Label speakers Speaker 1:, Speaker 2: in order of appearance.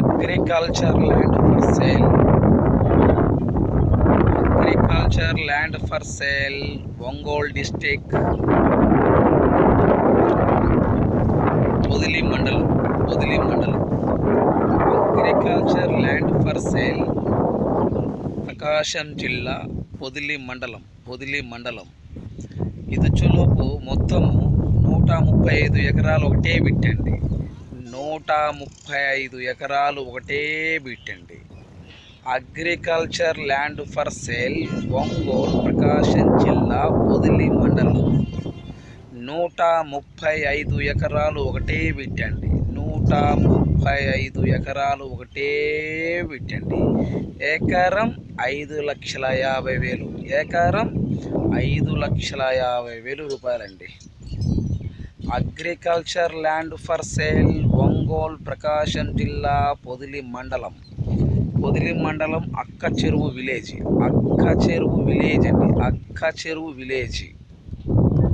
Speaker 1: agriculture land for sale agriculture land for sale Ongole district Podili మండలం పొదిలి మండలం agriculture land for sale Prakasam జిల్లా పొదిలి మండలం పొదిలి మండలం ఇదొచ్చేలోపు మొత్తము నూట ముప్పై ఐదు ఎకరాలు ఒకటే బిట్టండి నూట ముప్పై ఐదు ఎకరాలు ఒకటే బిట్టండి agriculture land for sale Ongole Prakasam జిల్లా పొదిలి మండలం నూట ముప్పై ఐదు ఎకరాలు ఒకటే బిట్టండి నూట ముప్పై ఐదు ఎకరాలు ఒకటే బిట్టండి ఎకరం ఐదు లక్షల యాభై వేలు ఎకరం ఐదు లక్షల యాభై వేలు రూపాయలండి agriculture land for sale Ongole Prakasam జిల్లా పొదిలి మండలం పొదిలి మండలం అక్క చెరువు విలేజ్ అక్క చెరువు విలేజ్ అండి అక్క చెరువు విలేజ్